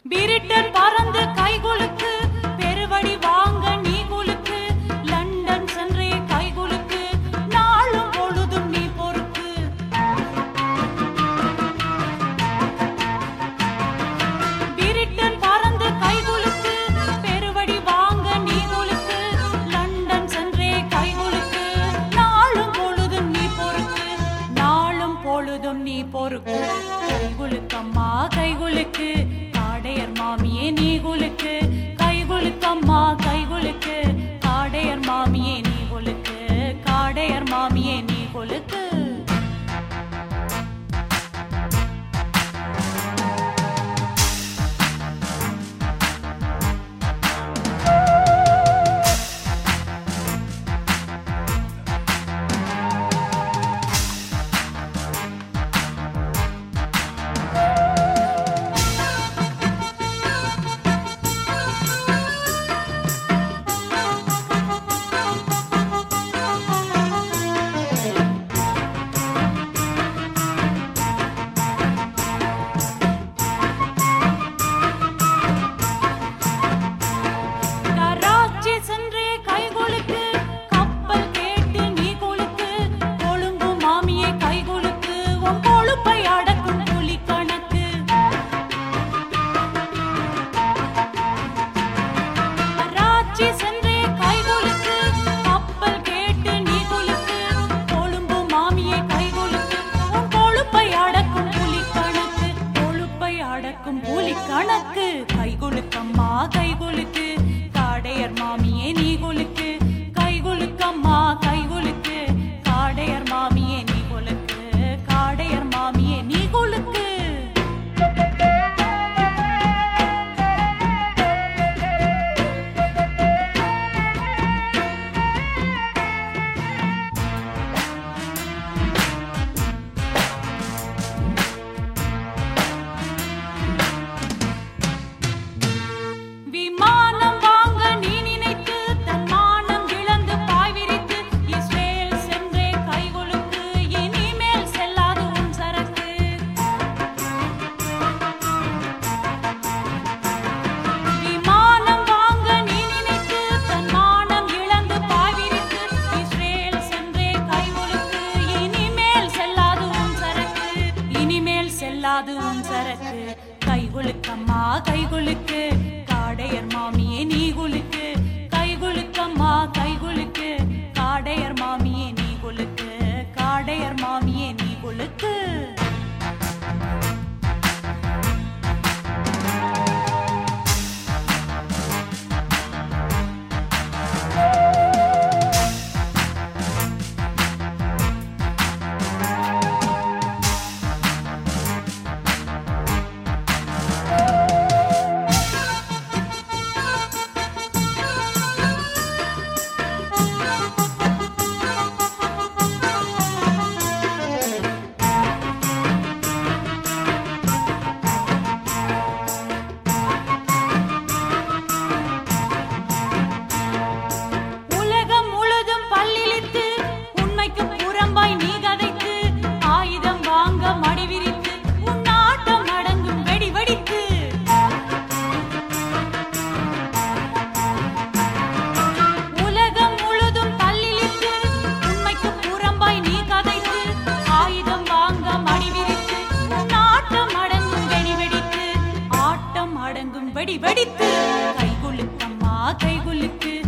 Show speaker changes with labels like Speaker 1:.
Speaker 1: Britain பறந்து கைகுலுக்கு பெருவடி வாங்க நீ குலுக்கு லண்டன் சென்றே கைகுலுக்கு நாளும் பொழுதும் நீ பொறுக்கு பிரிட்டன் பறந்து கைகுலுக்கு பெருவடி வாங்க நீ குலுக்கு லண்டன் சென்றே கைகுலுக்கு நாளும் பொழுதும் நீ பொறுக்கு நாளும் பொழுதும் நீ பொறுக்கு கைகுலுக்கம்மா கைகுலுக்கு காடையர் மாமியே நீ குலுக்கு கைகுலுக்கம்மா கைகுலுக்கு காடையர் மாமியே நீ குலுக்கு காடையர் மாமியே நீ குலுக்கு கராச்சி சென்றே கைகுலுக்கு கப்பல் கேட்டு நீ குலுக்கு கொழும்பு மாமியே கைகுலுக்கு உன் கொழுப்பை அடக்கும் புலி கணக்கு கராச்சி சென்றே கைகுலுக்கு கப்பல் கேட்டு நீ குலுக்கு கொழும்பு மாமியே கைகுலுக்கு உன் கொழுப்பை அடக்கும் புலி கணக்கு கொழுப்பை அடக்கும் புலி கணக்கு கைகுலுக்கம்மா கைகுலுக்கு காடையர் மாமியே நீ குலுக்கு கைகுலுக்கம்மா கைகுலுக்கு காடையர் மாமியே நீ குலுக்கு காடையர் மாமியே நீ குலுக்கு விமானம் வாங்க நீ நினைத்து தன் மானம் இழந்து பாய் விரித்து இஸ்ரேல் சென்றே கைகொழுக்கு இனிமேல் செல்லாது உன் சரக்கு விமானம் வாங்க நீ நினைத்து தன் மானம் இழந்து பாய் விரித்து இஸ்ரேல் சென்றே கைகொழுக்கு இனிமேல் செல்லாது உன் சரக்கு இனிமேல் செல்லாது உன் சரக்கு கைகுலுக்கம்மா கைகுலுக்கு காடையர் மாமியே நீ குலுக்கு கைகுலுக்கம்மா கைகுலுக்கு காடையர் மாமியே நீ குலுக்கு காடையர் மாமியே நீ குலுக்கு உலகம் முழுதும் பல்லிழித்து உண்மைக்கு புறம்பாய் நீ கதைத்து ஆயுதம் வாங்க மடி விரித்து உன் நாட்டம் அடங்கும் வெடி வெடித்து உலகம் முழுதும் பல்லிழித்து உண்மைக்கு புறம்பாய் நீ கதைத்து ஆயுதம் வாங்க மடி விரித்து உன் நாட்டம் அடங்கும் வெடி வெடித்து ஆட்டம் அடங்கும் வெடி வெடித்து கைகுலுக்கம்மா கைகுலுக்கு